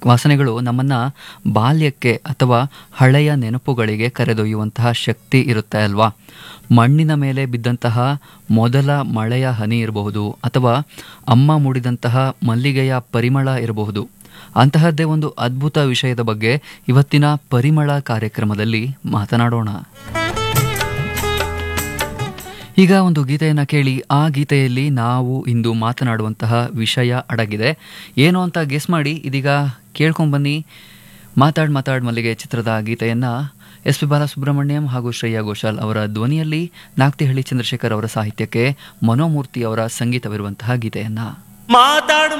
ವಾಸನೆಗಳು ನಮ್ಮನ್ನು ಬಾಲ್ಯಕ್ಕೆ ಅಥವಾ ಹಳೆಯ ನೆನಪುಗಳಿಗೆ ಕರೆದೊಯ್ಯುವಂತಹ ಶಕ್ತಿ ಇರುತ್ತೆ ಅಲ್ವಾ ಮಣ್ಣಿನ ಮೇಲೆ ಬಿದ್ದಂತಹ ಮೊದಲ ಮಳೆಯ ಹನಿ ಇರಬಹುದು ಅಥವಾ ಅಮ್ಮ ಮೂಡಿದಂತಹ ಮಲ್ಲಿಗೆಯ ಪರಿಮಳ ಇರಬಹುದು ಅಂತಹದ್ದೇ ಒಂದು ಅದ್ಭುತ ವಿಷಯದ ಬಗ್ಗೆ ಇವತ್ತಿನ ಪರಿಮಳ ಕಾರ್ಯಕ್ರಮದಲ್ಲಿ ಮಾತನಾಡೋಣ ಈಗ ಒಂದು ಗೀತೆಯನ್ನು ಕೇಳಿ ಆ ಗೀತೆಯಲ್ಲಿ ನಾವು ಇಂದು ಮಾತನಾಡುವಂತಹ ವಿಷಯ ಅಡಗಿದೆ ಏನು ಅಂತ ಗೆಸ್ ಮಾಡಿ ಇದೀಗ ಕೇಳ್ಕೊಂಬನ್ನಿ ಮಾತಾಡ್ ಮಾತಾಡ್ ಮಲ್ಲಿಗೆ ಚಿತ್ರದ ಗೀತೆಯನ್ನು ಎಸ್ ಪಿ ಬಾಲಸುಬ್ರಹ್ಮಣ್ಯಂ ಹಾಗೂ ಶ್ರೇಯಾ ಘೋಷಾಲ್ ಅವರ ಧ್ವನಿಯಲ್ಲಿ ನಾಕ್ತಿಹಳ್ಳಿ ಚಂದ್ರಶೇಖರ್ ಅವರ ಸಾಹಿತ್ಯಕ್ಕೆ ಮನೋಮೂರ್ತಿ ಅವರ ಸಂಗೀತವಿರುವಂತಹ ಗೀತೆಯನ್ನು ಮಾತಾಡು